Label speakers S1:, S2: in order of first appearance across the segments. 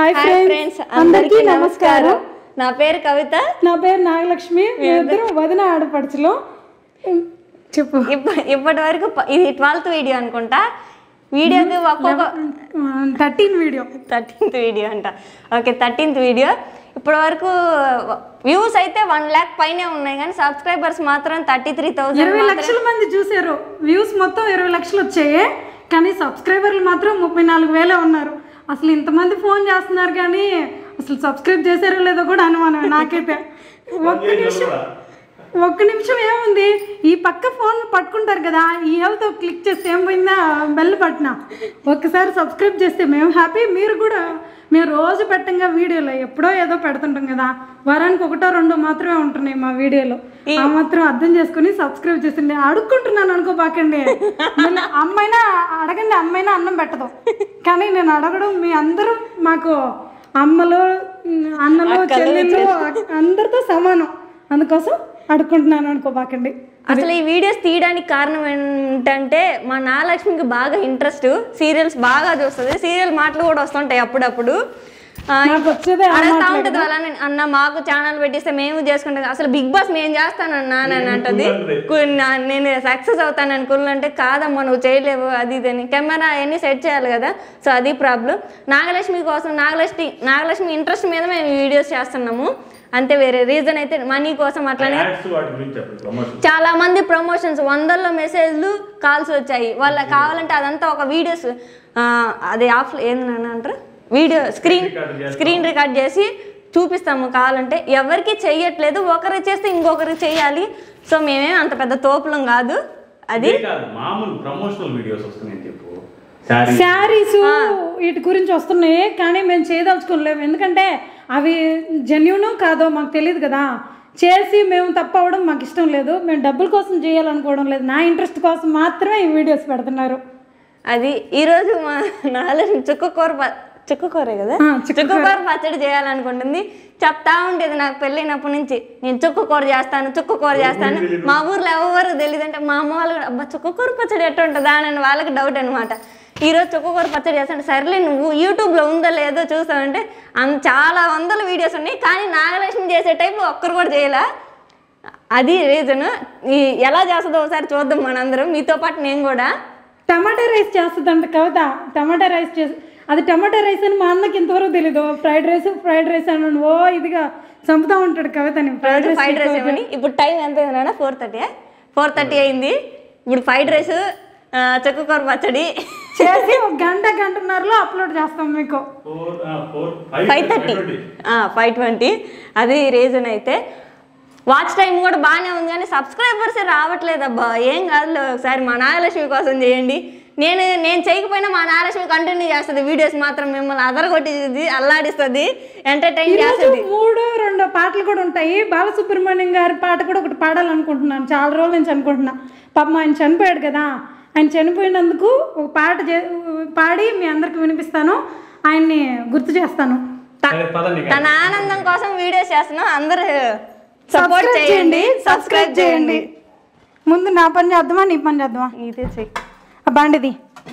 S1: Hi
S2: hi
S1: friends
S2: friends
S1: అందరికీ నమస్కారం
S2: నా పేరు కవిత
S1: నా పేరు నాగలక్ష్మి మేమిద్దరం వదిన ఆడపడుచులు చెప్పు
S2: ఇప్ప- ఇప్పటి వరకు ప- ఇది ట్వెల్త్ వీడియో అనుకుంటా వీడియోకి ఒక్కొక్క
S1: థర్టీన్ వీడియో
S2: థర్టీన్త్ వీడియో అంట ఓకే థర్టీన్త్ వీడియో ఇప్పటి వరకు వ్యూస్ అయితే వన్ ల్యాక్ పైనే ఉన్నాయి కానీ సబ్స్క్రైబర్స్ మాత్రం థర్టీ త్రీ
S1: ఇరవై
S2: థౌసండ్
S1: లక్షల మంది చూసారు వ్యూస్ మొత్తం ఇరవై లక్షలు వచ్చాయి కానీ సబ్స్క్రైబర్లు మాత్రం ముప్పై నాలుగు వేలే ఉన్నారు అసలు ఇంతమంది ఫోన్ చేస్తున్నారు కానీ అసలు సబ్స్క్రైబ్ చేశారో లేదో కూడా అనుమానం నాకైతే ఒక్క నిమిషం ఒక్క నిమిషం ఏముంది ఈ పక్క ఫోన్ పట్టుకుంటారు కదా ఈ హెల్త్ క్లిక్ చేస్తే ఏం పోయిందా బెల్ పట్టిన ఒక్కసారి సబ్స్క్రైబ్ చేస్తే మేము హ్యాపీ మీరు కూడా మేము రోజు పెట్టంగా వీడియోలో ఎప్పుడో ఏదో పెడుతుంటాం కదా వారానికి ఒకటో రెండో మాత్రమే ఉంటున్నాయి మా వీడియోలో ఆ మాత్రం అర్థం చేసుకుని సబ్స్క్రైబ్ చేసింది అడుక్కుంటున్నాను అనుకోబాకండి మళ్ళీ అమ్మైనా అడగండి అమ్మైనా అన్నం పెట్టదు కానీ నేను అడగడం మీ అందరూ మాకు అమ్మలు అన్నలు చెల్లెళ్ళు అక్క- అందరితో సమానం అందుకోసం అడుక్కుంటున్నాను అనుకోబాకండి
S2: అసలు ఈ వీడియోస్ తీయడానికి కారణం ఏంటంటే మా నాగలక్ష్మికి బాగా ఇంట్రెస్ట్ సీరియల్స్ బాగా చూస్తుంది సీరియల్ మాటలు కూడా వస్తుంటాయి అప్పుడప్పుడు ఆ,
S1: నాకు వచ్చేదే ఆ
S2: అడుగుతా ఉంటుంది వాళ్ళని అన్న మాకు ఛానల్ పెట్టిస్తే మేము చేసుకుంటాం అసలు బిగ్ బాస్ మేము చేస్తానన్నా అని అంటది కు- నా- నేను సక్సెస్ అవుతానని కుళ్ళు అంటే కాదమ్మా నువ్వు చేయలేవు అది ఇది అని కెమెరా అవన్నీ సెట్ చేయాలి కదా సో అది ప్రాబ్లం నాగలక్ష్మి కోసం నాగలక్ష్మి నాగలక్ష్మి ఇంట్రెస్ట్ మీద మేము ఈ వీడియోస్ చేస్తున్నాము అంతే వేరే రీజన్ అయితే మనీ కోసం అట్లనే
S3: యాడ్స్ వాటి గురించి చెప్పండి ప్రమోషన్
S2: చాలా మంది ప్రమోషన్స్ వందల్లో మెసేజ్లు కాల్స్ వచ్చాయి వాళ్ళకి కావాలంటే అదంతా ఒక వీడియోస్ అది ఆఫ్ ఏందని అంటారు వీడియో స్క్రీన్ స్క్రీన్ రికార్డ్ చేసి చూపిస్తాము కావాలంటే ఎవరికి చెయ్యట్లేదు ఒకరు చేస్తే ఇంకొకరికి చెయ్యాలి సో మేమేం అంత పెద్ద తోపులం కాదు అది
S3: అదే కాదు మామూలు ప్రమోషనల్ వీడియోస్ వస్తున్నాయి చెప్పు శారీ
S1: శారీస్ వీటి గురించి వస్తున్నాయి కానీ మేము చేయదలుచుకోలేము ఎందుకంటే అవి జెన్యున్ కాదో మాకు తెలియదు కదా చేసి మేము తప్పు అవ్వడం మాకు ఇష్టం లేదు మేము డబ్బుల కోసం చేయాలనుకోవడం లేదు నా ఇంట్రెస్ట్ కోసం మాత్రమే ఈ వీడియోస్ పెడుతున్నారు
S2: అది ఈరోజు మా నాలుగు చుక్కకూర ప- చుక్కకూరే కదా
S1: ఆ, చుక్కకూర.
S2: చుక్కకూర పచ్చడి చేయాలనుకుంటుంది చెప్తా ఉండేది నాకు పెళ్ళైనప్పటి నుంచి నేను చుక్కకూర చేస్తాను చుక్కకూర చేస్తాను మా ఊర్లో ఎవరు తెలియదు అంటే మా అమ్మ వాళ్ళు కూడా, అబ్బా చుక్కకూర పచ్చడి ఎట్లా ఉంటుందా అని వాళ్ళకి డౌట్ అనమాట ఈరోజు చుక్కకూర పచ్చడి చేస్తాను సర్లే నువ్వు యూట్యూబ్లో ఉందో లేదో చూస్తావంటే అంత చాలా వందల వీడియోస్ ఉన్నాయి కానీ నాగలక్ష్మి చేసే టైంలో ఒక్కరు కూడా చేయలే అది రీజన్ ఈ ఎలా చేస్తుందో ఒకసారి చూద్దాం మనందరం మీతో పాటు నేను కూడా
S1: టమాటా రైస్ చేస్తుందంట కవిత టమాటా రైస్ చేసి అది టమాటా రైస్ అని మా అన్నకి ఇంతవరకు తెలీదు ఫ్రైడ్ రైస్ ఫ్రైడ్ రైస్ అని ఓ ఇదిగా చంపుతా ఉంటాడు కవితని ఫ్రైడ్ రైస్
S2: ఫ్రైడ్ రైస్ ఏమని ఇప్పుడు టైం ఎంత అయింది నాన్న ఫోర్ థర్టీ ఫోర్ థర్టీ అయింది ఇప్పుడు ఫ్రైడ్ రైస్ చెక్కకూర పచ్చడి
S1: చేసి ఒక గంట గంటన్నరలో అప్లోడ్ చేస్తాం మీకు
S3: four four
S2: five thirty five twenty అది రీజన్ అయితే వాచ్ టైం కూడా బాగానే ఉంది కానీ సబ్స్క్రైబర్స్ రావట్లేదు అబ్బా ఏం కాదులే ఒకసారి మా నాగలక్ష్మి కోసం చేయండి నేను నేను చేయకపోయినా మా నాగలక్ష్మి కంటిన్యూ చేస్తుంది వీడియోస్ మాత్రం మిమ్మల్ని అదరగొట్టిది అల్లాడిస్తుంది ఎంటర్టైన్
S1: ఈరోజు
S2: చేస్తుంది
S1: మూడు రెండు పాటలు కూడా ఉంటాయి బాలసుబ్రహ్మణ్యం గారి పాట కూడా ఒకటి పాడాలనుకుంటున్నాను చాలా రోజుల నుంచి అనుకుంటున్నా పాపం ఆయన చనిపోయాడు కదా ఆయన చనిపోయినందుకు ఒక పాట చే- పాడి మీ అందరికి వినిపిస్తాను ఆయన్ని గుర్తు చేస్తాను
S3: సరే పదండి
S2: తన ఆనందం కోసం వీడియోస్ చేస్తున్నాం అందరూ సపోర్ట్
S1: Subscribe
S2: చేయండి సబ్స్క్రైబ్ చేయండి
S1: ముందు నా పని చేద్దామా నీ పని చేద్దామా
S2: ఇదే చెయ్యి
S1: ఆ బండిది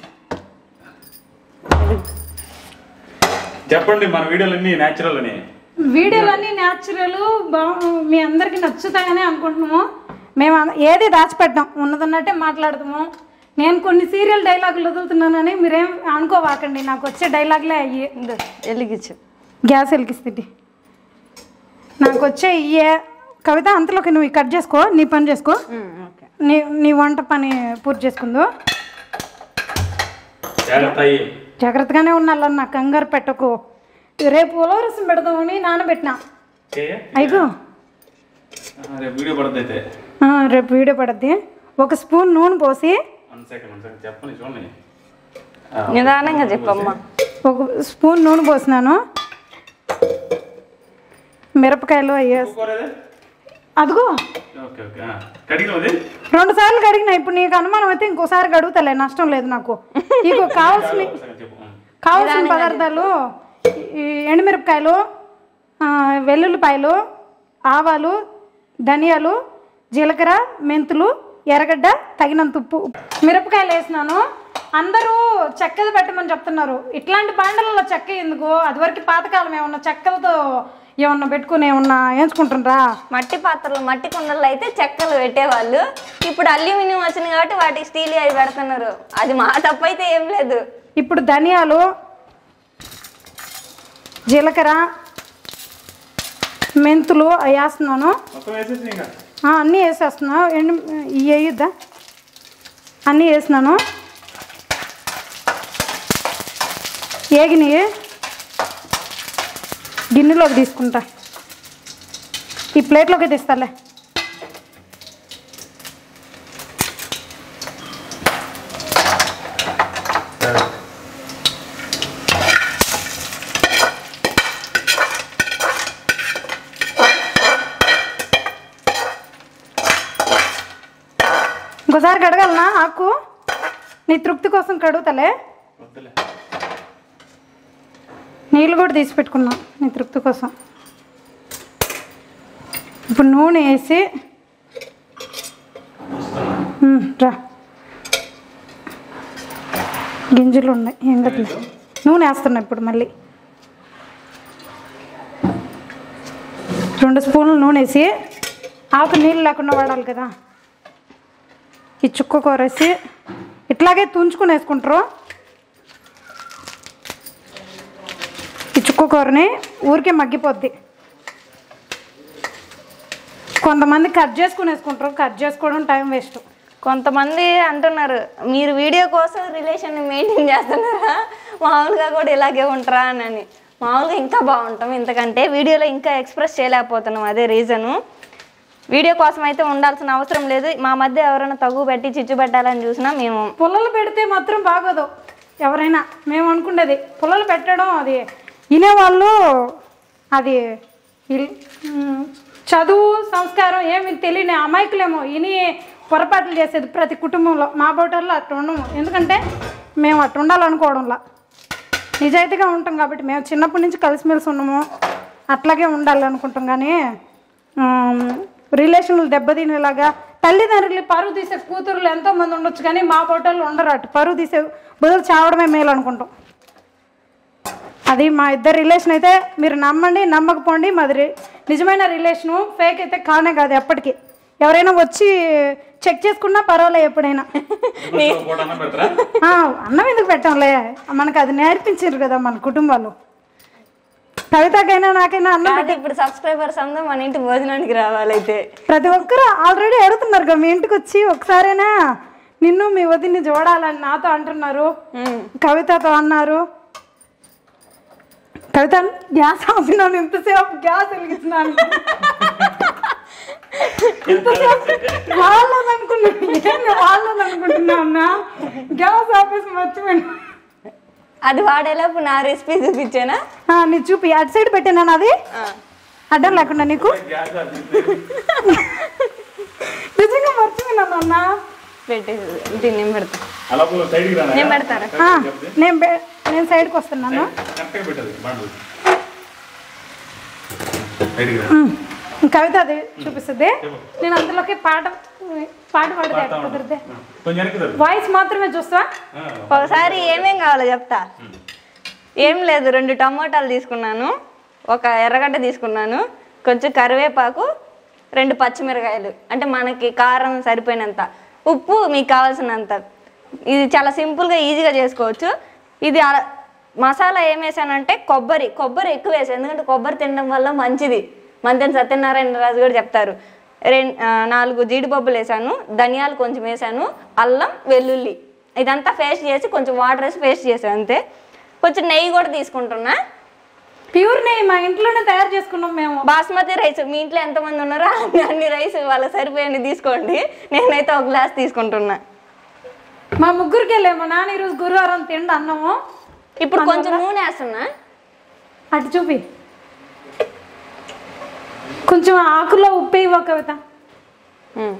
S3: చెప్పండి మన వీడియోలన్నీ న్యాచురల్ అని
S1: వీడియోలన్నీ న్యాచురల్ బా మీ అందరికి నచ్చుతాయని అనుకుంటున్నాము మేము అన- ఏది దాచిపెట్టాం ఉన్నదన్నట్టే మాట్లాడతాము నేను కొన్ని సీరియల్ డైలాగులు వదులుతున్నానని మీరేం అనుకోవాకండి నాకు వచ్చే డైలాగులే అయ్యి
S2: ఇందో, వెలిగించు
S1: గ్యాస్ వెలిగిస్తుంది నాకు వచ్చే ఇయ్యే కవిత అంతలోకి నువ్వు ఇవి కట్ చేసుకో నీ పని చేసుకో
S2: ఓకే
S1: నీ నీ వంట పని పూర్తి చేసుకుందో
S3: జాగ్రత్త అయ్యి
S1: జాగ్రత్తగానే ఉండాలన్న కంగారు పెట్టకు రేపు ఉలవరసం పెడదామని నానబెట్టినా
S3: చేయ
S1: అయిపో
S3: రేపు వీడియో పడుతుంది అయితే
S1: ఆ, రేపు వీడియో పడద్ది ఒక స్పూన్ నూనె పోసి
S3: వన్ సెకండ్ వన్ సెకండ్ చెప్పండి చూడండి
S2: నిదానంగా చెప్పమ్మా
S1: ఒక స్పూన్ నూనె పోసినాను మిరపకాయలు వేసి
S3: కూరేదే?
S1: అదిగో
S3: ఓకే ఓకే ఆ. కడిగిన అది
S1: రెండు సార్లు కడిగినా ఇప్పుడు నీకు అనుమానం అయితే ఇంకోసారి కడుగుతలే నష్టం లేదు నాకు ఇగో కావాల్సిన
S3: సగం చెప్పు ఉం.
S1: కావాల్సిన పదార్థాలు ఈ ఎండుమిరపకాయలు ఆ, వెల్లుల్లిపాయలు ఆవాలు ధనియాలు జీలకర్ర మెంతులు ఎర్రగడ్డ తగినంత ఉప్పు మిరపకాయలు వేసినాను అందరూ చెక్కది పెట్టమని చెప్తున్నారు ఇట్లాంటి బండలలో చెక్క ఎందుకు అది వరకు పాతకాలం ఏమన్నా చెక్కలతో ఏమన్నా పెట్టుకుని ఏమన్నా వేయించుకుంటుండ్రా
S2: మట్టి పాత్రలు మట్టి కుండలు అయితే చెక్కలు పెట్టేవాళ్ళు ఇప్పుడు అల్యూమినియం వచ్చింది కాబట్టి వాటికి స్టీల్ అవి పెడుతున్నారు అది మా తప్పు అయితే ఏం లేదు
S1: ఇప్పుడు ధనియాలు జీలకర్ర మెంతులు అవి వేస్తున్నాను
S3: మొత్తం వేసేసి ఇంకా
S1: ఆ, అన్నీ వేసేస్తున్నా ఎండు ఇవి వేయొద్దా అన్నీ వేసినాను ఏగినాయి గిన్నెలోకి తీసుకుంటా ఈ ప్లేట్లోకి తీస్తాలే
S3: సరే
S1: ఇంకోసారి కడగలనా ఆకు నీ తృప్తి కోసం కడుగుతలే
S3: వద్దులే
S1: నీళ్ళు కూడా తీసి పెట్టుకున్నా నీ తృప్తి కోసం ఇప్పుడు నూనె వేసి ఉమ్, రా గింజలు ఉన్నాయి ఏం కట్లే నూనె వేస్తున్నా ఇప్పుడు మళ్ళీ రెండు స్పూన్లు నూనె వేసి ఆకు నీళ్ళు లేకుండా వాడాలి కదా ఈ చుక్క కూరేసి ఇట్లాగే తుంచుకుని వేసుకుంటారు ఈ చుక్క కూరని ఊరికే మగ్గిపోద్ది కొంతమంది కట్ చేసుకుని వేసుకుంటారు కట్ చేసుకోవడం టైం వేస్ట్
S2: కొంతమంది అంటున్నారు మీరు వీడియో కోసం రిలేషన్ మెయింటైన్ చేస్తున్నారా మామూలుగా కూడా ఇలాగే ఉంటారా అని మామూలుగా ఇంకా బాగుంటాం ఇంతకంటే వీడియోలో ఇంకా ఎక్స్ప్రెస్ చేయలేకపోతున్నాం అదే రీజను వీడియో కోసం అయితే ఉండాల్సిన అవసరం లేదు మా మధ్య ఎవరైనా తగు పెట్టి చిచ్చు పెట్టాలని చూసినా మేము
S1: పుల్లలు పెడితే మాత్రం బాగోదు ఎవరైనా మేము అనుకునేది పుల్లలు పెట్టడం అది వినేవాళ్ళు అది ఇల్- మ్, చదువు సంస్కారం ఏమి తెలియని అమాయకులేమో ఇని పొరపాట్లు చేసేది ప్రతి కుటుంబంలో మా బోటల్లో అట్లా ఉండము ఎందుకంటే మేము అట్లా ఉండాలనుకోవడంలా నిజాయితీగా ఉంటాం కాబట్టి మేము చిన్నప్పటి నుంచి కలిసిమెలిసి ఉన్నాము అట్లాగే ఉండాలి అనుకుంటాం కానీ ఆమ్, రిలేషన్లు దెబ్బతినేలాగా తల్లిదండ్రులు పరువు తీసే కూతురులు ఎంతోమంది ఉండొచ్చు కానీ మా బోటల్లో ఉండరు అటు పరువు తీసే బదులు చావడమే మేలు అనుకుంటాం అది మా ఇద్దరు రిలేషన్ అయితే మీరు నమ్మండి నమ్మకపోండి మాది రి- నిజమైన రిలేషను ఫేక్ అయితే కానే కాదు ఎప్పటికీ ఎవరైనా వచ్చి చెక్ చేసుకున్నా పర్వాలేదు ఎప్పుడైనా
S3: ఫోటో అన్న పెడతారా
S1: ఆ, అన్నం ఎందుకు పెట్టంలే మనకు అది నేర్పించారు కదా మన కుటుంబాలు కవితకైనా నాకైనా అన్నం
S2: కాదు ఇప్పుడు సబ్స్క్రైబర్స్ అందరూ మన ఇంటి భోజనానికి రావాలైతే
S1: ప్రతి ఒక్కరు ఆల్రెడీ అడుగుతున్నారు కదా మీ ఇంటికి వచ్చి ఒకసారైనా నిన్ను మీ వదిన్ని చూడాలని నాతో అంటున్నారు
S2: ఉమ్.
S1: కవితతో అన్నారు కవిత గ్యాస్ ఆపినాను ఎంతసేపు గ్యాస్ వెలిగిస్తున్నాను ఎంతసేపు వాళ్ళని అనుకున్నాను ఏంది వాళ్ళని అనుకుంటున్నా అన్నా గ్యాస్ ఆఫీస్ మర్చిపోయినా
S2: అది వాడేలోపు నా రెసిపీ చూపించానా
S1: ఆ, నీ చూపి అటు సైడ్ పెట్టాను అది
S2: ఆ.
S1: అడ్డం లేకుండా నీకు
S3: గ్యాస్ అది.
S1: నిజంగా మర్చిపోయినాను అన్న
S2: పెట్టేసి దీన్ని నేను పెడతా
S3: అలా పో సైడ్కి రానా
S2: నేను పెడతారా
S1: ఆ, నేను బె- నేను సైడ్కి వస్తున్నాను
S3: కరెక్ట్గా పెట్టదు బండ్లు సైడ్కి రా
S1: ఉమ్, కవిత అది చూపిస్తుంది నేను అందులోకి పాట పాట పాడితే ఎట్లా కుదిరితే
S3: కొంచెం వెనక్కి జరుగు.
S1: వాయిస్ మాత్రమే చూస్తా
S3: ఆ,
S2: ఒకసారి ఏమేం కావాలో చెప్తా ఏం లేదు రెండు టమోటాలు తీసుకున్నాను ఒక ఎర్రగడ్డ తీసుకున్నాను కొంచెం కరివేపాకు రెండు పచ్చిమిరకాయలు అంటే మనకి కారం సరిపోయినంత ఉప్పు మీకు కావాల్సినంత ఇది చాలా సింపుల్గా ఈజీగా చేసుకోవచ్చు ఇది అర- మసాలా ఏం వేసానంటే కొబ్బరి కొబ్బరి ఎక్కువ వేసాను ఎందుకంటే కొబ్బరి తినడం వల్ల మంచిది మంతెన సత్యనారాయణ రాజు కూడా చెప్తారు రెండు నాలుగు జీడిపప్పులు వేసాను ధనియాలు కొంచెం వేసాను అల్లం వెల్లుల్లి ఇదంతా పేస్ట్ చేసి కొంచెం వాటర్ వేసి పేస్ట్ చేసాను అంతే కొంచెం నెయ్యి కూడా తీసుకుంటున్నా
S1: ప్యూర్ నెయ్యి మా ఇంట్లోనే తయారు చేసుకున్నాం మేము
S2: బాస్మతి రైస్ మీ ఇంట్లో ఎంతమంది ఉన్నారో అన్ని- అన్ని రైస్ వాళ్ళకి సరిపోయింది తీసుకోండి నేనైతే ఒక గ్లాస్ తీసుకుంటున్నా
S1: మా ముగ్గురికి వెళ్ళే మా నాన్న ఈరోజు గురువారం తిండి అన్నము
S2: ఇప్పుడు కొంచెం నూనె వేస్తున్నా
S1: అటు చూపి కొంచెం ఆకులో ఉప్పు ఇవ్వ కవిత
S2: ఉమ్.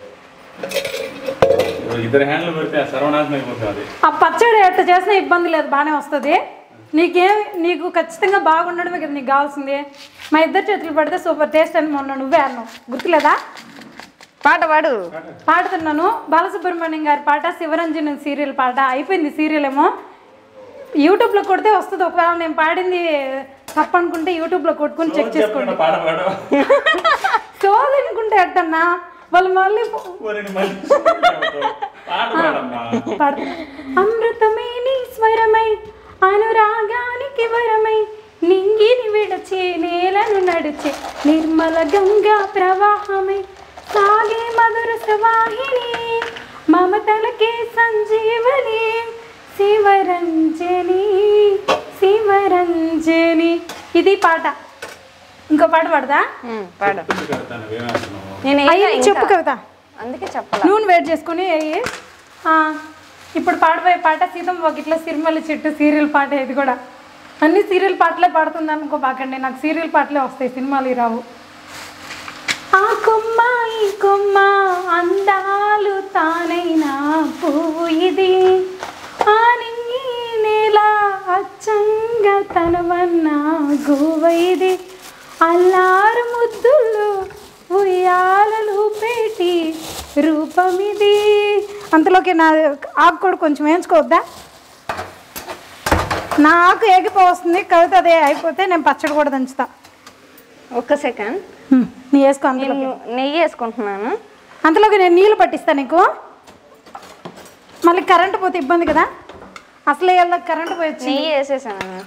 S3: ఇద్దరు హ్యాండ్లు పెడితే ఆ సర్వనాశనం అయిపోతుంది అది
S1: ఆ పచ్చడి ఎట్ట చేసినా ఇబ్బంది లేదు బాగానే వస్తుంది నీకేం నీకు ఖచ్చితంగా బాగుండడమే కదా నీకు కావాల్సింది మా ఇద్దరు చేతులు పెడితే సూపర్ టేస్ట్ అని మొన్న నువ్వే అన్నావు గుర్తులేదా
S2: పాట పాడు
S1: పాడుతున్నాను బాలసుబ్రహ్మణ్యం గారి పాట శివరంజన్ సీరియల్ పాట అయిపోయింది సీరియల్ ఏమో యూట్యూబ్లో కొడితే వస్తుంది ఒకవేళ నేను పాడింది తప్పు అనుకుంటే యూట్యూబ్లో కొట్టుకుని చెక్ చేసుకోండి
S3: పాట పాడు
S1: సోది అనుకుంటే ఎట్టన్నా వాళ్ళు మళ్ళీ
S3: ఒరేయ్, మళ్ళీ పాట పాడమ్మా
S1: పాడుతున్నా అమృతమే నీ స్వరమై అనురాగానికి వరమై నింగిని విడచే నేలను నడిచే నిర్మల గంగా ప్రవాహమై సాగే మధుర సవాహిని మమతలకే సంజీవని శివరంజని శివరంజని ఇది పాట ఇంకో పాట పాడదా
S2: ఉమ్, పాడు
S3: ఎందుకు కడతాను ఏమంటున్నావు
S2: నేను
S1: అయ్యి
S2: వేయగా
S1: చెప్పు
S2: ఇంకా.
S1: కవిత
S2: అందుకే చెప్పాల
S1: నూనె వేడి చేసుకుని వేయి ఆ, ఇప్పుడు పాడబోయే పాట సీతం ఒకట్ల సిరిమల్లి చెట్టు సీరియల్ పాట ఇది కూడా అన్ని సీరియల్ పాటలే పాడుతుంది అనుకో బాకండి నాకు సీరియల్ పాటలే వస్తాయి సినిమాలు రావు ఆ కొమ్మ ఈ కొమ్మ అందాలు తానైనా పువ్వు ఇది ఆ నింగి నేల అచ్చంగా తనవన్న గువ్వ ఇది అల్లారు ముద్దులు ఉయ్యాలలు పెట్టి రూపం ఇది అంతలోకి నా ఆకు కూడా కొంచెం వేయించుకోవద్దా నా ఆకు ఏగిపోవస్తుంది కవిత అదే అయిపోతే నేను పచ్చడి కూడా దంచుతా
S2: ఒక్క సెకండ్
S1: హ్మ్, నీ వేసుకో అందులో
S2: నేను నెయ్యి వేసుకుంటున్నాను
S1: అంతలోకి నేను నీళ్ళు పట్టిస్తా నీకు మళ్ళీ కరెంటు పోతే ఇబ్బంది కదా అసలే ఇలా కరెంటు పోయొచ్చు
S2: నెయ్యి వేసేసాను నేను.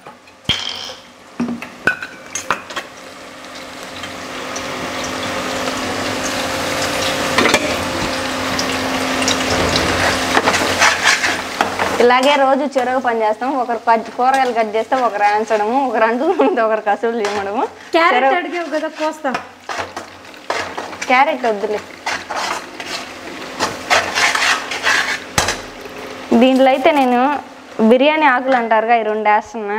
S2: ఇలాగే రోజు చెరువు పని చేస్తాం ఒకరు కట్ కూరగాయలు కట్ చేస్తే ఒకరు ఆంచడము ఒకరు అంటుకుంటే ఒకరు కసులు ఇవ్వడము
S1: క్యారెట్ అడిగావు కదా కోస్తా
S2: క్యారెట్ వద్దులే దీంట్లో అయితే నేను బిర్యానీ ఆకులు అంటారుగా ఈ రెండు వేస్తున్నా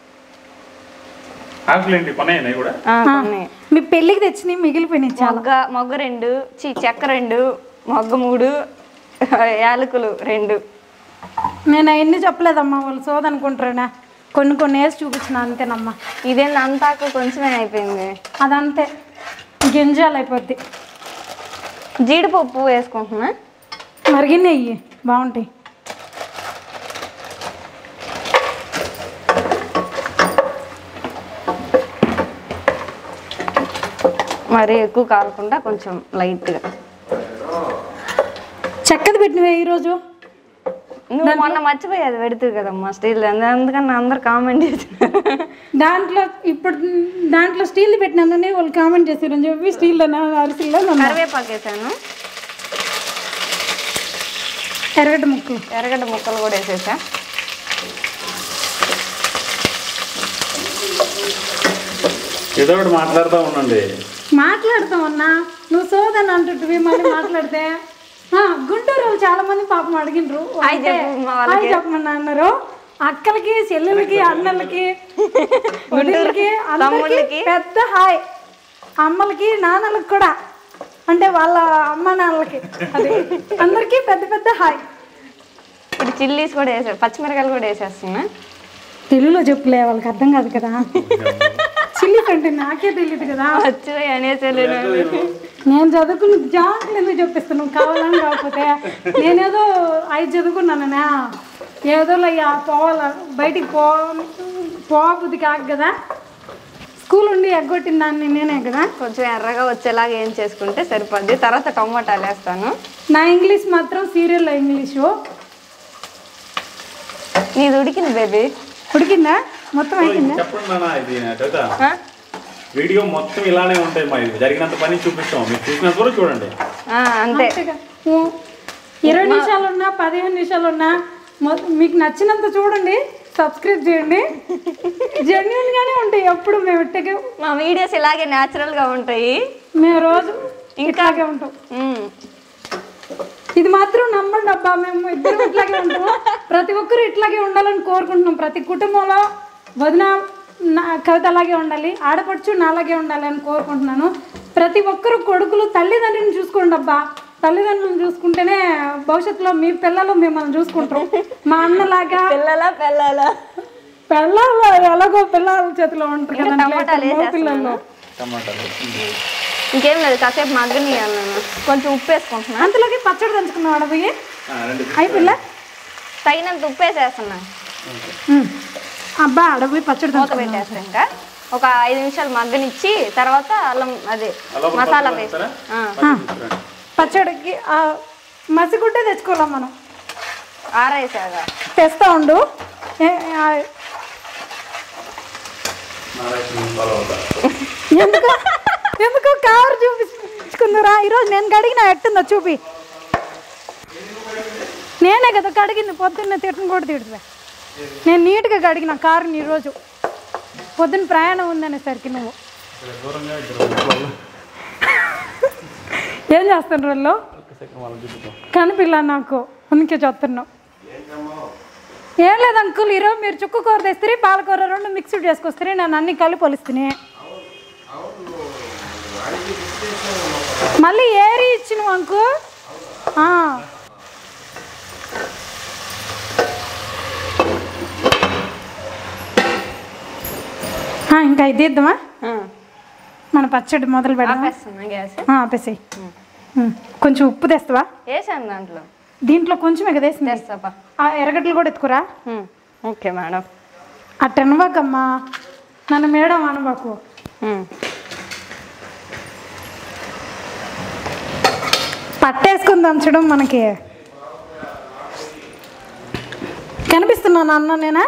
S3: ఆకులేంటి కొన్నాయి కూడా
S2: ఆ, కొన్ని
S1: మీ పెళ్ళికి తెచ్చినవి మిగిలిపోయినాయి చాలా
S2: మొగ్గ మొగ్గ రెండు చీ చెక్క రెండు మొగ్గ మూడు యాలకులు రెండు
S1: నేను అవన్నీ చెప్పలేదమ్మా వాళ్ళు సోదనుకుంటారా కొన్ని కొన్ని వేసి చూపించిన అంతేనమ్మా
S2: ఇదేంది అంతాకు కొంచెమే అయిపోయింది
S1: అదంతే గింజాలు అయిపోద్ది
S2: జీడిపప్పు వేసుకుంటున్నా
S1: మరిగిన నెయ్యి బాగుంటాయి
S2: మరి ఎక్కువ కాకుండా కొంచెం లైట్గా
S1: చక్కది పెట్టినవే ఈరోజు
S2: నువ్వు మొన్న మర్చిపోయేది పెడుతుంది కదమ్మా స్టీల్ అందుకని అందరు కామెంట్ చేస్తున్నారు
S1: దాంట్లో ఇప్పుడు దాంట్లో స్టీల్ పెట్టినానని వాళ్ళు కామెంట్ చేశారు అని చెప్పి స్టీల్ అరిసిల్లో
S2: కరివేపాకు వేసాను
S1: ఎరగడ్డ ముక్కలు
S2: ఎర్రగడ్డ ముక్కలు కూడా వేసేసా
S3: ఏదో ఒకటి మాట్లాడుతూ ఉండండి
S1: మాట్లాడతామన్నా నువ్వు సోదని అంటుంటివి మళ్ళీ మాట్లాడితే ఆ, గుంటూరు వాళ్ళు చాలా మంది పాపం అడిగినరు
S2: హాయ్ చెప్పు మా వాళ్ళకి.
S1: హాయ్ చెప్పమన్నా అన్నారు అక్కలకి చెల్లెలకి అన్నలకి వదినలకి అందరికి
S2: తమ్ముళ్ళకి.
S1: పెద్ద హాయ్ అమ్మలకి నాన్నలకి కూడా అంటే వాళ్ళ అమ్మ నాన్నలకి అది అందరికీ పెద్ద పెద్ద హాయ్
S2: ఇప్పుడు చిల్లీస్ కూడా వేసా పచ్చిమిరకాయలు కూడా వేసేస్తున్నా
S1: తెలుగులో చెప్పులే వాళ్ళకి అర్థం కాదు కదా చిల్లి అంటే నాకే తెలియదు కదా
S2: మర్చిపోయి అనేసలేదు
S1: నేను చదువుకున్న జాగ్రత్తలు ఎందుకు చెప్పిస్తున్నావు కావాలని కాకపోతే నేనేదో ఐదు చదువుకున్నాననే ఏదో అయ్యా పోవాల బయటికి పో పోబుద్ది కాదు కదా స్కూల్ ఉండి ఎగ్గొట్టిన దాన్ని నేనే కదా
S2: కొంచెం ఎర్రగా వచ్చేలాగా ఏం చేసుకుంటే సరిపోద్ది తర్వాత టమోటాలు వేస్తాను
S1: నా ఇంగ్లీష్ మాత్రం సీరియల్లో ఇంగ్లీషు
S2: నీది ఉడికింది బేబీ
S1: ఉడికిందా మొత్తం అయిపోయిందా
S3: చెప్పండి నాన్న ఇది కవిత వీడియో మొత్తం ఇలానే ఉంటాయి మా ఇది జరిగినంత పని చూపిస్తాం మీరు చూసినంత వరకు చూడండి
S2: అంతే
S1: అంతేగా. ఊ. ఇరవై నిమిషాలు ఉన్నా పదిహేను నిమిషాలు ఉన్నా మొ- మీకు నచ్చినంత చూడండి సబ్స్క్రైబ్ చేయండి జెన్యున్ గానే ఉంటాయి ఎప్పుడు మేము ఇట్టగే
S2: మా వీడియోస్ ఇలాగే natural గా ఉంటాయి
S1: మేము రోజు ఇట్లాగే ఉంటాం
S2: మ్మ్.
S1: ఇది మాత్రం నమ్మండి అబ్బా మేము ఇద్దరు ఇట్లాగే ఉంటాం ప్రతి ఒక్కరు ఇట్లాగే ఉండాలని కోరుకుంటున్నాం ప్రతి కుటుంబంలో వదిన నా కవిత అలాగే ఉండాలి ఆడపడుచు నాలాగే ఉండాలి అని కోరుకుంటున్నాను ప్రతి ఒక్కరు కొడుకులు తల్లిదండ్రులను చూసుకోండి అబ్బా తల్లిదండ్రులను చూసుకుంటేనే భవిష్యత్తులో మీ పిల్లలు మిమ్మల్ని చూసుకుంటారు మా అన్నలాగా
S2: పిల్లలా పిల్లలా
S1: పిల్లలు ఎలాగో పిల్లల చేతిలో ఉంటారు
S2: ఇంకా
S1: కదా
S2: టమాటాలు
S1: పిల్లల్లో
S3: టమాటాలు
S2: ఇంకేం లేదు కాసేపు మగ్గనియాలి నేను కొంచెం ఉప్పు వేసుకుంటున్నా
S1: అంతలోకి పచ్చడి దంచుకున్నావు అడవి
S3: ఆ, రండి
S1: అయిపోయిందా
S2: తగినంత ఉప్పు వేసేస్తున్నా
S1: ఉమ్. అబ్బా అడవి పచ్చడి
S2: మూత
S1: దంచుకున్నావు
S2: పెట్టేస్తా ఇంకా ఒక ఐదు నిమిషాలు మగ్గనిచ్చి తర్వాత అల్లం అదే
S3: అలా ఒక
S2: మసాలా
S3: పచ్చడి
S2: పేస్ట్
S3: వేస్తారా?
S2: ఆ,
S3: పచ్చడి తీసుకురండి.
S1: పచ్చడికి ఆ, మసిగుడ్డే తెచ్చుకోవాలా మనం
S2: ఆరేసాగా
S1: తెస్తా ఉండు ఏ- ఆ,
S3: నారాయణ ఫాలో అవుతా
S1: ఎందుకు ఎందుకు కారు చూపించుకుందరా ఈరోజు నేను కడిగిన ఎట్టుందో చూపి నేనే కదా కడిగింది పొద్దున్న తిట్టను కూడా తిడుతుంది నేను నీట్గా కడిగిన కారుని ఈరోజు పొద్దున్న ప్రయాణం ఉందనేసరికి నువ్వు
S3: ఇక్కడ దూరంగా ఇద్దరు వాళ్ళు
S1: ఏం చేస్తాను రోజులో
S3: ఒక సెకండ్ వాళ్ళు చూపిద్దాం
S1: కనిపిల్ల నాకు అందుకే చూస్తున్నావు ఏం లేదు అంకుల్ ఈరోజు మీరు చుక్క కూర తెస్తే పాలకూర రెండు మిక్స్డ్ చేసుకొస్తే నేను అన్ని కలిపి పొలుస్తుని మళ్ళీ ఏరి ఇచ్చినవు అంకు ఆ. ఆ, ఇంకా ఇది ఇద్దామా మన పచ్చడి మొదలు పెడదామా
S2: ఆపేస్తున్నా గ్యాస్
S1: ఆపేసాయి కొంచెం ఉప్పు తెస్తావా
S2: వేసాను దాంట్లో
S1: దీంట్లో కొంచెం ఎగదేసింది
S2: తెస్తాపా
S1: ఆ ఎర్రగడ్డలు కూడా ఎత్తుకురా
S2: ఉమ్, ఓకే మేడం
S1: అట్ట అనవాకమ్మా నన్ను మేడం అనవాకు
S2: ఉమ్.
S1: పట్టేసుకుని దంచడం మనకి కనిపిస్తున్నాను అన్న నేనా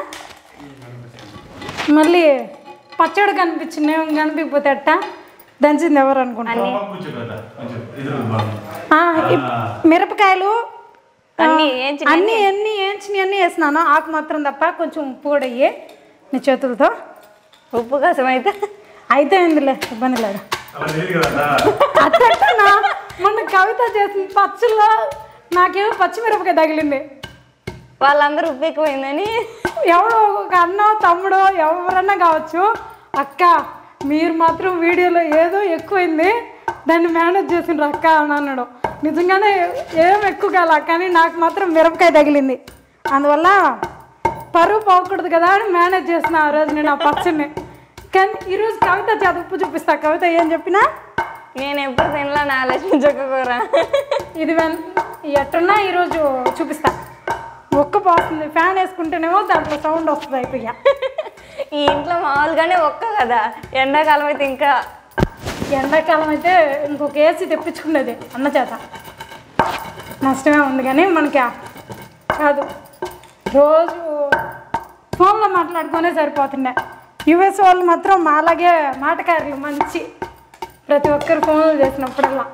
S1: మళ్ళీ పచ్చడి కనిపించింది ఏం కనిపించకపోతే అట్ట దంచింది ఎవరు అనుకుంటా
S3: కూర్చో కదా కొంచెం ఎదురు బాగుంది
S1: ఆ, ఇప్- మిరపకాయలు ఆ,
S2: అన్నీ ఏంచి
S1: అన్నీ ఎన్ని ఏంచిని అన్నీ వేసినాను ఆకు మాత్రం తప్ప కొంచెం ఉప్పు కూడా అయ్యి నీ చేతులతో
S2: ఉప్పు కోసం అయితే
S1: అయితే ఏందిలే ఇబ్బంది లేదు
S3: అలా లేదు కదా
S1: అట్టనా మొన్న కవిత చేసిన పచ్చళ్ళలో నాకేమో పచ్చిమిరపకాయ తగిలింది
S2: వాళ్ళందరూ ఉప్పు ఎక్కువైందని
S1: ఎవడో ఒక అన్నో తమ్ముడో ఎవరన్నా కావచ్చు అక్క మీరు మాత్రం వీడియోలో ఏదో ఎక్కువైంది దాన్ని మేనేజ్ చేసిండ్రు అక్క అని అన్నాడు నిజంగానే ఏం ఎక్కువ కాల కానీ నాకు మాత్రం మిరపకాయ తగిలింది అందువల్ల పరువు పోకూడదు కదా అని మేనేజ్ చేసిన ఆ రోజు నేను ఆ పచ్చడిని కానీ ఈరోజు కవిత చేత ఉప్పు చూపిస్తా కవిత ఏం చెప్పినా
S2: నేను ఎప్పుడు తినలా నా ఆలోచించక కూర
S1: ఇది వెన్ ఎట్టున్నా ఈరోజు చూపిస్తా ఒక్క పోస్తుంది ఫ్యాన్ వేసుకుంటేనేమో దాంట్లో సౌండ్ వస్తుంది అయిపోయా
S2: ఈ ఇంట్లో మామూలుగానే ఒక్క కదా ఎండాకాలం అయితే ఇంకా
S1: ఎండాకాలం అయితే ఇంకొక ఏసీ తెప్పించుకునేది అన్న చేత నష్టమే ఉంది కానీ మనకి ఆ- కాదు రోజు ఫోన్లో మాట్లాడుకునే సరిపోతుండే యుఎస్ వాళ్ళు మాత్రం మాలాగే మాటకారులు మంచి ప్రతి ఒక్కరు ఫోన్లు చేసినప్పుడల్లా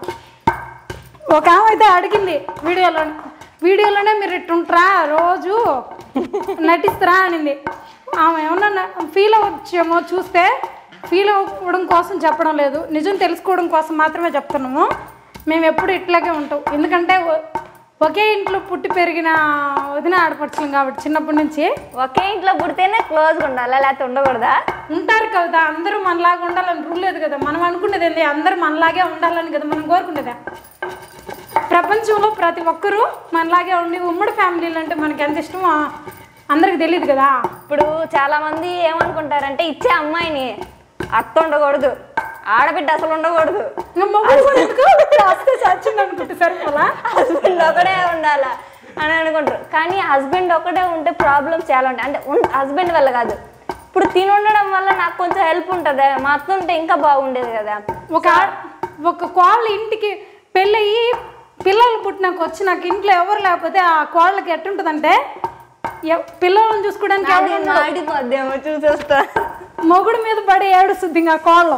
S1: ఒక ఆమె అయితే అడిగింది వీడియోలో వీడియోలోనే మీరు ఇట్టుంటారా రోజు నటిస్తారా అనింది ఆమె ఏమన్నా ఫీల్ అవ్వచ్చేమో చూస్తే ఫీల్ అవ్వడం కోసం చెప్పడం లేదు నిజం తెలుసుకోవడం కోసం మాత్రమే చెప్తున్నాము మేము ఎప్పుడు ఇట్లాగే ఉంటాం ఎందుకంటే ఒ- ఒకే ఇంట్లో పుట్టి పెరిగిన వదిన ఆడపడుచులం కాబట్టి చిన్నప్పటి నుంచి
S2: ఒకే ఇంట్లో పుడితేనే క్లోజ్గా ఉండాలా లేకపోతే ఉండకూడదా
S1: ఉంటారు కదా అందరూ మనలాగా ఉండాలని రూల్ లేదు కదా మనం అనుకునేది ఏంది అందరూ మనలాగే ఉండాలని కదా మనం కోరుకునేదా ప్రపంచంలో ప్రతి ఒక్కరూ మనలాగే ఉండి ఉమ్మడి ఫ్యామిలీలు అంటే మనకి ఎంత ఇష్టమో అందరికి తెలియదు కదా
S2: ఇప్పుడు చాలా మంది ఏమనుకుంటారంటే ఇచ్చే అమ్మాయిని అత్త ఉండకూడదు ఆడబిడ్డ అసలు ఉండకూడదు
S1: ఇంకా మొగుడు కూడా ఎందుకు వస్తే చచ్చింది అనుకుంటే సరిపోలా
S2: హస్బెండ్ ఒకటే ఉండాలా అని అనుకుంటారు కానీ హస్బెండ్ ఒకటే ఉంటే ప్రాబ్లమ్స్ చాలా ఉంటాయి అంటే హస్బెండ్ వల్ల కాదు ఇప్పుడు తిని ఉండడం వల్ల నాకు కొంచెం హెల్ప్ ఉంటుంది మా అత్త ఉంటే ఇంకా బాగుండేది కదా
S1: ఒక ఆ- ఒక కోళ్ళ ఇంటికి పెళ్ళయి పిల్లలు పుట్టినాక వచ్చి నాకు ఇంట్లో ఎవరు లేకపోతే ఆ కోళ్ళకి ఎట్టుంటుందంటే ఎవ్- పిల్లలను చూసుకోవడానికి ఎవరు
S2: అది
S1: ఉండరు.
S2: మాడిపోద్దేమో చూసేస్తా
S1: మొగుడు మీద పడి ఏడుస్తుంది ఇంకా కోళ్ళు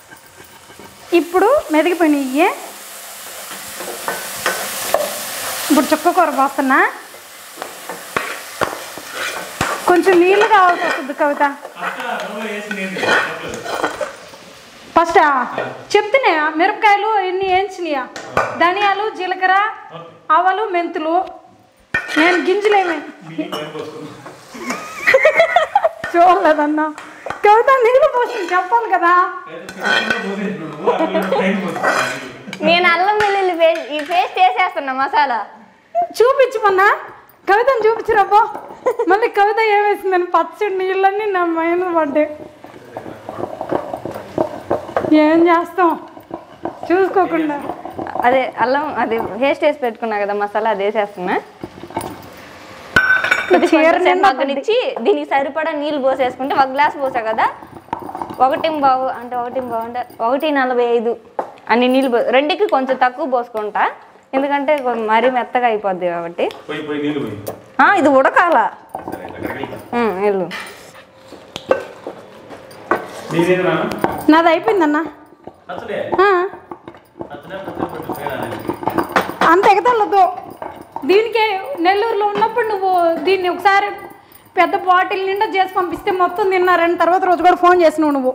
S1: ఇప్పుడు మెదిగిపోయినాయి ఇప్పుడు చుక్క కూర పోస్తున్నా కొంచెం నీళ్ళు కావాల్సి వస్తుంది కవిత
S3: అక్క నూనె వేసి నేను చెప్పలేదు.
S1: ఫస్ట్ చెప్తేనే మిరపకాయలు ఎన్ని వేయించినాయా ధనియాలు జీలకర్ర ఆవాలు మెంతులు నేను గింజలేమే
S3: నీళ్ళు పైన పోసుకుందాం.
S1: చూడలేదన్నా కవిత నీళ్ళు పోస్తుంది చెప్పాలి కదా
S3: అయితే చిన్నగా పోసేసినావు నువ్వు, అక్కడ పైన పోసుకుందాం.
S2: నేను అల్లం వెల్లుల్లి పేస్ట్ ఈ పేస్ట్ వేసేస్తున్నా మసాలా
S1: చూపించమన్నా కవితను చూపించరాబో మళ్ళీ కవిత ఏమేసిందని పచ్చడి నీళ్ళన్నీ నా మైన పడ్డాయి ఏం చేస్తాం చూసుకోకుండా
S2: అదే అల్లం అది హెయిర్ స్టేస్ పెట్టుకున్నా కదా మసాలా అది వేసేస్తున్నా కొద్ది
S1: చీర
S2: కొంచెంసేపు
S1: నిండా
S2: మగ్గనిచ్చి దీనికి సరిపడా నీళ్ళు పోసేసుకుంటే ఒక గ్లాస్ పోసా కదా ఒకటి బావు అంటే ఒకటి బావు అంటే ఒకటి నలభై ఐదు అన్ని నీళ్ళు పో రెండుకి కొంచెం తక్కువ పోసుకుంటా ఎందుకంటే కొ- మరీ మెత్తగా అయిపోద్ది కాబట్టి
S3: పోయి పోయి నీళ్ళు పోయి
S2: ఆ, ఇది ఉడకాల
S3: సరే అక్కడికి వెళ్తా
S2: ఉమ్, వెళ్ళు
S3: నీదేనా నాన్న?
S1: నాది అయిపోయిందన్న
S3: పచ్చడే
S1: ఆ,
S3: పచ్చడే పచ్చడి పెట్టు తేడా లేదు.
S1: అంత ఎగతలదు దీనికే నెల్లూరులో ఉన్నప్పుడు నువ్వు దీన్ని ఒకసారి పెద్ద బాటిల్ నిండా చేసి పంపిస్తే మొత్తం తిన్నారని తర్వాత రోజు కూడా ఫోన్ చేసినావు నువ్వు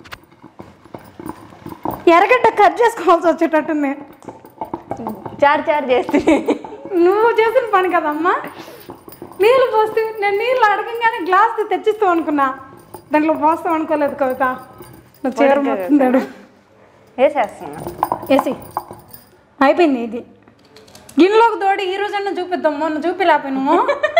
S1: ఎర్రగడ్డ కట్ చేసుకోవాల్సి వచ్చేటట్టుంది
S2: చారు చారు చేస్తే
S1: నువ్వు చేసిన పని కదమ్మా నీళ్ళు పోస్తే నేను నీళ్ళు అడగంగానే గ్లాస్ తెచ్చిస్తావు అనుకున్నా దాంట్లో పోస్తావు అనుకోలేదు కవిత నువ్వు చీర మొత్తం తడు
S2: వేసేస్తున్నా
S1: వేసి అయిపోయింది ఇది గిన్నెలోకి తోడి ఈ రోజన్నా చూపిద్దాం మొన్న చూపిలేకపోయినాము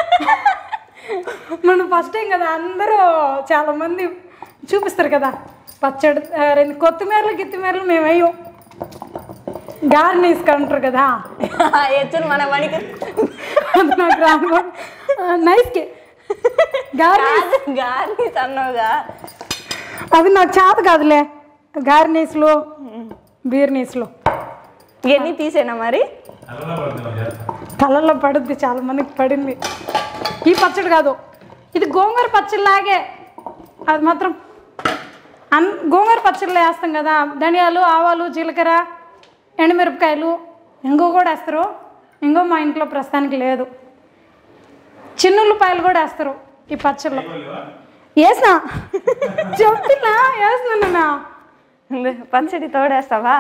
S1: మనం ఫస్ట్ టైం కదా అందరూ చాలా మంది చూపిస్తారు కదా పచ్చడి ఆ, రెండు కొత్తిమీరలు గిత్తిమీరలు మేము వేయం గార్నిస్ అంటారు కదా
S2: ఎచ్చును మన పనికి
S1: అది నాకు రాను నైస్కి గార్నిస్
S2: గార్నిస్ అన్నావుగా
S1: అది నాకు చేత కాదులే గార్నిస్లు బీర్నీస్లు
S2: ఇవన్నీ తీసేనా మరి
S3: అలా పడుతుంది మరి చేస్తా.
S1: కళ్ళల్లో పడుద్ది చాలా మందికి పడింది ఈ పచ్చడి కాదు ఇది గోంగూర పచ్చడిలాగే అది మాత్రం అన్ గోంగూర పచ్చడిలో వేస్తాం కదా ధనియాలు ఆవాలు జీలకర్ర ఎండుమిరపకాయలు ఇంగో కూడా వేస్తారు ఇంగో మా ఇంట్లో ప్రస్తుతానికి లేదు చిన్నుల్లిపాయలు కూడా వేస్తారు ఈ పచ్చడిలో వేసినా చెప్తున్నా వేస్తున్నా
S2: ఇంద పచ్చడి తోడేస్తావా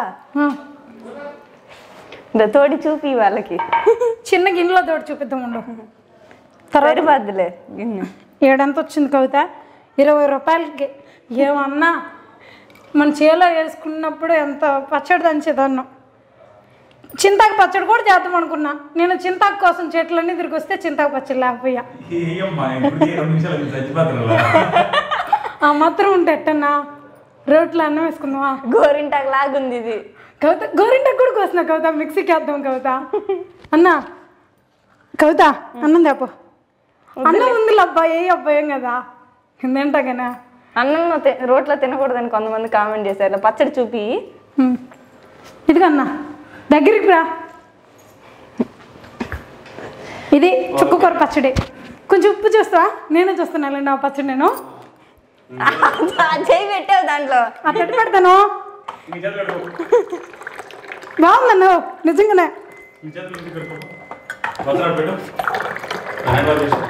S2: ఇంద తోడి చూపి వాళ్ళకి
S1: చిన్న గిన్నెలో తోటి చూపిద్దాం ఉండు
S2: సరిపోద్దులే గిన్నె
S1: ఏడంత వచ్చింది కవిత ఇరవై రూపాయలకి ఏమన్నా మన చేలో వేసుకున్నప్పుడు ఎంత పచ్చడి దంచేదన్నాం చింతాకు పచ్చడి కూడా చేద్దాం అనుకున్నా నేను చింతాకు కోసం చెట్లన్నీ తిరిగి వస్తే చింతాకు పచ్చడి లేకపోయా
S3: ఏయమ్మా, ఇప్పుడు ఈ రెండు నిమిషాలు నేను చచ్చిపోతాను
S1: ఆ మాత్రం ఉంటే ఎట్టన్నా రోట్లో అన్నం వేసుకుందామా
S2: గోరింటాకు లాగుంది ఇది
S1: కవిత గోరింటకు కూడా కోసిన కవిత మిక్సీకి వేద్దాం కవిత అన్నా కవిత అన్నం తేపో అన్నం ఉంది అబ్బాయి ఏ అబ్బాయి కదా తింటాగానే
S2: అన్నం తి- రోట్లో తినకూడదని కొంతమంది కామెంట్ చేశారు పచ్చడి చూపి
S1: ఉమ్. ఇదిగన్నా దగ్గరికి రా ఇది చుక్కకూర పచ్చడి కొంచెం ఉప్పు చూస్తావా నేనే చూస్తున్నాను నా పచ్చడి నేను
S2: చేయి పెట్టావు దాంట్లో
S1: ఆ తట్టి పెడతాను
S3: మీ చేతులు కడుక్కో.
S1: బాగుందన్ను నిజంగానే
S3: మీ చేతులు ఇంటికి కడుక్కో. వస్త్రాలు పెట్టు హ్యాండ్ వాష్ చేసి.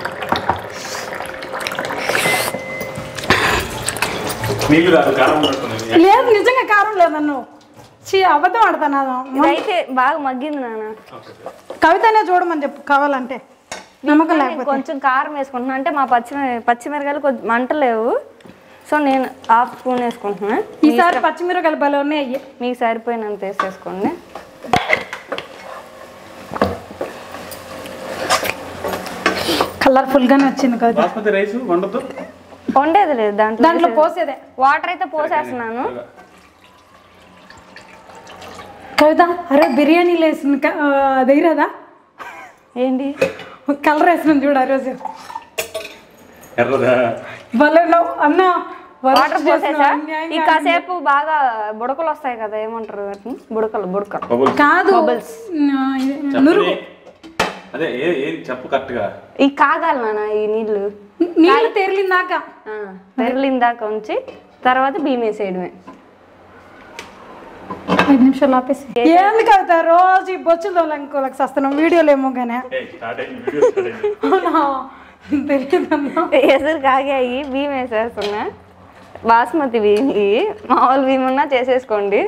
S3: నీళ్ళు కాదు కారం ఉన్నట్టున్నది.
S1: లేదు నిజంగా కారం లేదన్ను చీ అబద్ధం ఆడతాను
S2: ఇదైతే బాగా మగ్గింది నాన్న
S3: ఓకే.
S1: కవితనే చూడమని చెప్పు కావాలంటే నమ్మకం లేకపోతే
S2: కొంచెం కారం వేసుకుంటున్నా అంటే మా పచ్చిమి పచ్చిమిరకాయలు కొంచెం మంట లేవు సో నేను హాఫ్ స్పూన్ వేసుకుంటున్నా
S1: ఈసారి పచ్చిమిరకాయలు భలే ఉన్నాయి అయ్యి
S2: మీకు సరిపోయినంత వేసేసుకోండి
S1: కలర్ఫుల్గానే వచ్చింది కవిత
S3: బాస్మతి రైస్ వండద్దు
S2: వండేది లేదు దాంట్లో
S1: దాంట్లో పోసేదే
S2: వాటర్ అయితే పోసేస్తున్నాను
S1: కవిత అరే బిర్యానీ వేసిన దిగిరాదా
S2: ఏంటి
S1: కలర్ వేసిన చూడు ఆ రోజు
S3: ఎర్రదా
S1: భలే నవ్వు. అన్న
S2: వాటర్ పోసేసా ఈ
S1: అన్యాయంగా
S2: కాసేపు బాగా బుడకలు వస్తాయి కదా ఏమంటారు వాటిని బుడకలు బుడకలు
S3: బబుల్స్
S1: కాదు ఆ, ఇది నురుగు
S3: చెప్పని అదే ఏ ఏం చెప్పు కరెక్ట్గా
S2: ఈ కాగాలి నాన్న ఈ నీళ్ళు
S1: నీళ్ళు తెరిలిందాక
S2: ఆ, తెరలిందాక ఉంచి తర్వాత బియ్యం వేసేయడమే
S1: ఐదు నిమిషాలు ఆపేసి ఏంది కవిత రోజు ఈ బొచ్చులు తోలనుకోలేక వస్తున్నాం వీడియోలు ఏమో కానీ
S3: స్టార్ట్ అయింది వీడియో స్టార్ట్ అయింది
S1: అవునా తెలియదన్నా
S2: ఎసురు కాగాయి బియ్యం వేసేస్తున్నా బాస్మతి బియ్యం ఇవి. మామూలు బియ్యం ఉన్నా చేసేసుకోండి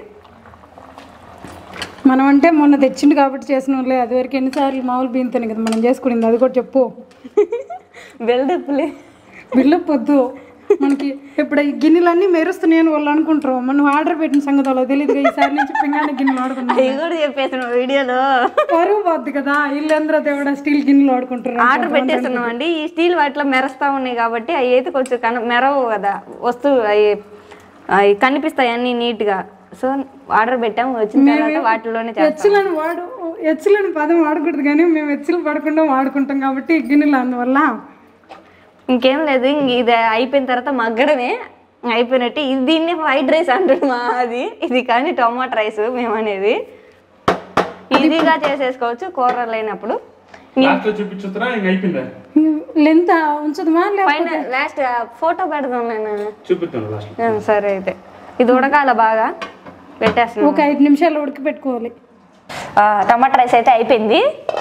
S1: మనం అంటే మొన్న తెచ్చిండు కాబట్టి చేసిన వాళ్ళే అది వరకు ఎన్నిసార్లు మామూలు బియ్యంతోనే కదా మనం చేసుకునింది అది కూడా చెప్పు
S2: బెల్డప్పులే
S1: బిల్లు పొద్దు మనకి ఇప్పుడు ఈ గిన్నెలన్నీ మెరుస్తున్నాయని వాళ్ళు అనుకుంటారు మనం ఆర్డర్ పెట్టిన సంగతి వాళ్ళకి తెలియదు ఈసారి నుంచి పింగాణి గిన్నెలు వాడుకున్నాం
S2: అవి కూడా చెప్పేసిన వీడియోలో
S1: పరువు పోద్ది కదా ఇల్లందరూ దేవుడ స్టీల్ గిన్నెలు వాడుకుంటారు
S2: ఆర్డర్ పెట్టేస్తున్నాం అండి ఈ స్టీల్ వాటిలో మెరస్తా ఉన్నాయి కాబట్టి అవి అయితే కొంచెం కన మెరవు కదా వస్తువు అవి అవి కనిపిస్తాయి అన్ని నీట్గా సో ఆర్డర్ పెట్టాం వచ్చిన తర్వాత వాటిలోనే చేస్తాం
S1: హెచ్చులను వాడు హెచ్చులను పదం వాడకూడదు కానీ మేము హెచ్చులు పడకుండా వాడుకుంటాం కాబట్టి గిన్నెలు అందువల్ల
S2: ఇంకేం లేదు ఇంక ఇది అయిపోయిన తర్వాత మగ్గడమే అయిపోయినట్టు ఇది దీన్ని ఫ్రైడ్ రైస్ అంటాడు మా అది ఇది కానీ టొమాటో రైస్ మేము అనేది ఈజీగా చేసేసుకోవచ్చు కూర లేనప్పుడు
S3: లాస్ట్ లో చూపించుతున్నా ఇంక అయిపోయిందా
S1: లెంత్ ఉంచదమా లేకపోతే
S2: పైన లాస్ట్ ఫోటో పెడదాం నేను
S3: చూపిస్తాను లాస్ట్
S2: ఆ, సరే అయితే ఇది ఉడకాల బాగా పెట్టేస్తున్నాం
S1: ఒక ఐదు నిమిషాలు ఉడికి పెట్టుకోవాలి
S2: ఆ, టమాటా రైస్ అయితే అయిపోయింది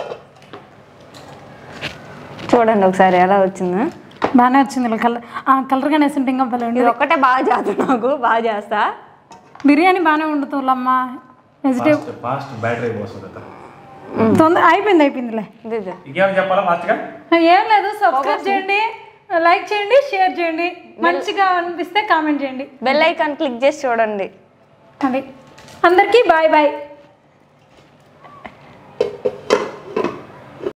S2: చూడండి ఒకసారి ఎలా వచ్చిందో
S1: బాగానే వచ్చింది కలర్ కలర్ గానే వేసింటే ఇంకా భలే ఉండేది
S2: ఇది ఒక్కటే బాగా చేస్తా నాకు బాగా చేస్తా
S1: బిర్యానీ బాగానే వండుతావులమ్మా వెజిటేబుల్
S3: ఫాస్ట్ ఫాస్ట్ బ్యాటరీ పోస్తుంది అత్త.
S1: తొందర అయిపోయింది అయిపోయిందిలే
S2: ఇది ఇది.
S3: ఇంకేమైనా చెప్పాలా ఫాస్ట్గా
S1: ఏం లేదు సబ్స్క్రైబ్ చేయండి లైక్ చేయండి షేర్ చేయండి మంచిగా అనిపిస్తే కామెంట్ చేయండి
S2: బెల్ ఐకాన్ క్లిక్ చేసి చూడండి
S1: అది అందరికీ బాయ్ బాయ్